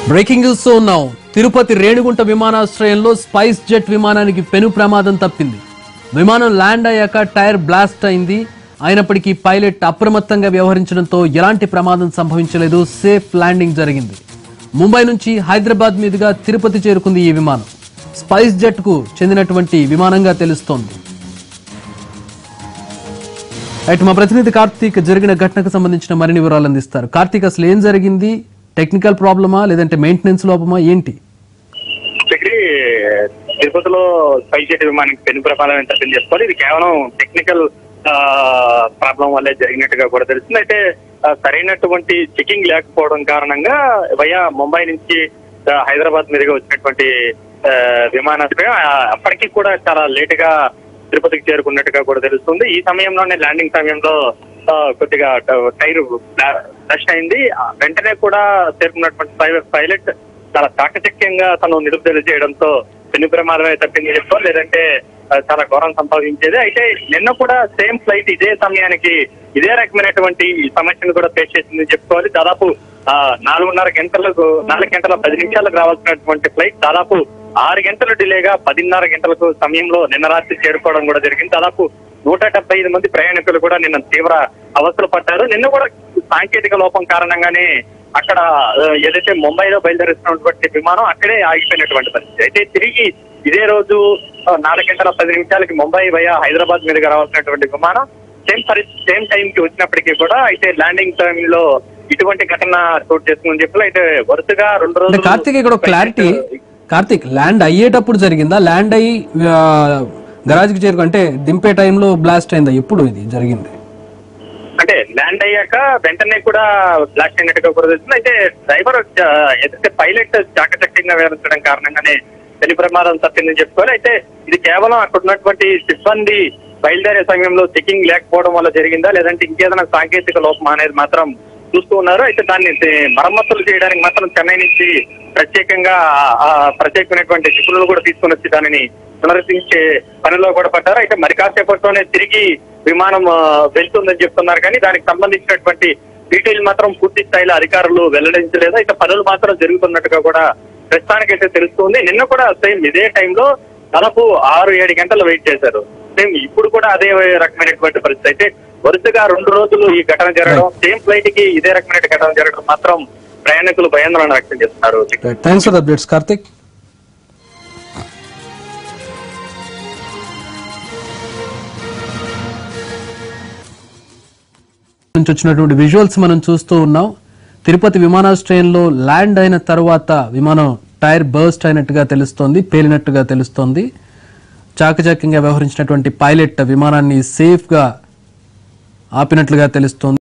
breaking news ఉన్నాం తిరుపతి రేణిగుంట విమానాశ్రయంలో spice jet విమానానికి పెను ప్రమాదం తప్పింది విమానం ల్యాండ్ అయ్యాక టైర్ బ్లాస్ట్ అయింది అయినప్పటికీ పైలట్ అప్రమత్తంగా వ్యవహరించడంతో ఎలాంటి ప్రమాదం సంభవించలేదు సేఫ్ ల్యాండింగ్ జరిగింది ముంబై నుంచి హైదరాబాద్ మీదుగా తిరుపతి చేరుకుంది ఈ విమానం స్పైస్ జెట్ కు చెందినటువంటి విమానంగా తెలుస్తోంది అయితే మా ప్రతినిధి కార్తీక్ జరిగిన ఘటనకు సంబంధించిన మరిన్ని వివరాలు అందిస్తారు కార్తీక్ అసలు ఏం జరిగింది టెక్నికల్ ప్రాబ్లమా లేదంటే మెయింటెనెన్స్ లోపమా ఏంటి డిగ్రీ తిరుపతిలో స్పైస్ విమానానికి పెను ప్రమాదం ఎంత అర్థం చేసుకోవాలి ఇది కేవలం టెక్నికల్ ప్రాబ్లం వల్లే జరిగినట్టుగా కూడా తెలుస్తుంది అయితే ఆ, సరైనటువంటి చెకింగ్ లేకపోవడం కారణంగా వయా ముంబై నుంచి ఆ, హైదరాబాద్ మీదుగా వచ్చినటువంటి ఆ, విమానాశ్రయం ఆ, అప్పటికి కూడా చాలా లేట్ గా తిరుపతికి చేరుకున్నట్టుగా కూడా తెలుస్తుంది ఈ సమయంలోనే ల్యాండింగ్ సమయంలో ఆ, కొద్దిగా టైర్ బ్లష్ అయింది ఆ, వెంటనే కూడా చేరుకున్నటువంటి పై- పైలట్ చాలా చాకచక్యంగా తను నిలుపుదల చేయడంతో పెను ప్రమాదమే తప్పింది చెప్పుకోవాలి లేదంటే ఆ, చాలా ఘోరం సంభవించేది అయితే నిన్న కూడా సేమ్ ఫ్లైట్ ఇదే సమయానికి ఇదే రకమైనటువంటి ఈ సమస్యను కూడా ఫేస్ చేసింది చెప్పుకోవాలి దాదాపు ఆ, నాలుగున్నర గంటలకు నాలుగు గంటల పది నిమిషాలకు రావాల్సినటువంటి ఫ్లైట్ దాదాపు ఆరు గంటలు డిలేగా పదిన్నర గంటలకు సమయంలో నిన్న రాత్రి చేరుకోవడం కూడా జరిగింది దాదాపు నూట డెబ్బై ఐదు మంది ప్రయాణికులు కూడా నిన్న తీవ్ర అవస్థలు పడ్డారు నిన్న కూడా సాంకేతిక లోపం కారణంగానే అక్కడ ఆ, ఏదైతే ముంబైలో బయలుదేరుతున్నటువంటి విమానం అక్కడే ఆగిపోయినటువంటి పరిస్థితి అయితే తిరిగి ఇదే రోజు ఆ, నాలుగు గంటల పది నిమిషాలకి ముంబై వయా హైదరాబాద్ మీదుగా రావాల్సినటువంటి విమానం సేమ్ పరిస్థితి సేమ్ టైం కి వచ్చినప్పటికీ కూడా అయితే ల్యాండింగ్ టైంలో ఇటువంటి ఘటన చోటు చేసుకుందని చెప్పి అయితే వరుసగా రెండు అంటే రోజులు కార్తీక్ ఇక్కడ క్లారిటీ కార్తీక్ ల్యాండ్ అయ్యేటప్పుడు జరిగిందా ల్యాండ్ అయ్యి గరాజ్కి చేరుకు అంటే దింపే టైంలో బ్లాస్ట్ అయిందా ఎప్పుడు ఇది జరిగింది అంటే ల్యాండ్ అయ్యాక వెంటనే కూడా బ్లాస్ట్ అయినట్టుగా కూడా తెలుస్తుంది అయితే డ్రైవర్ ఆ, ఏదైతే పైలట్ చాకచక్యంగా వ్యవహరించడం కారణంగానే పెను ప్రమాదం తప్పిందని చెప్పుకోవాలి అయితే ఇది కేవలం అక్కడ ఉన్నటువంటి సిబ్బంది బయలుదేరే సమయంలో చెకింగ్ లేకపోవడం వల్ల జరిగిందా లేదంటే ఇంకేదైనా సాంకేతిక లోపం అనేది మాత్రం చూస్తూ ఉన్నారు అయితే దాన్ని తే- మరమ్మతులు చేయడానికి మాత్రం చెన్నై నుంచి ప్రత్యేకంగా ఆ- ఆ ప్రత్యేకమైనటువంటి నిపుణులు కూడా తీసుకొని వచ్చి దానిని పునరుద్ధరించే పనిలో కూడా పడ్డారు అయితే మరి కాసేపట్లోనే తిరిగి విమానం ఆ, వెళ్తుందని చెప్తున్నారు కానీ దానికి సంబంధించినటువంటి డీటెయిల్ మాత్రం పూర్తి స్థాయిలో అధికారులు వెల్లడించలేదు అయితే పనులు మాత్రం జరుగుతున్నట్టుగా కూడా ప్రస్తుతానికైతే తెలుస్తుంది నిన్న కూడా సేమ్ ఇదే టైంలో దాదాపు ఆరు ఏడు గంటలు వెయిట్ చేశారు సేమ్ ఇప్పుడు కూడా అదే రకమైనటువంటి పరిస్థితి అయితే వరుసగా రెండు రోజులు ఈ ఘటన జరగడం సేమ్ ఫ్లైట్ కి ఇదే రకమైన ఘటన జరగడం మాత్రం ప్రయాణికులు భయాందోళన వ్యక్తం చేస్తున్నారు థ్యాంక్స్ ఫర్ అప్డేట్స్ కార్తీక్ నుంచి వచ్చినటువంటి విజువల్స్ మనం చూస్తూ ఉన్నాం తిరుపతి విమానాశ్రయంలో ల్యాండ్ అయిన తర్వాత విమానం టైర్ బర్స్ట్ అయినట్టుగా తెలుస్తోంది పేలినట్టుగా తెలుస్తోంది చాకచక్యంగా వ్యవహరించినటువంటి పైలట్ విమానాన్ని సేఫ్ గా ఆపినట్లుగా తెలుస్తోంది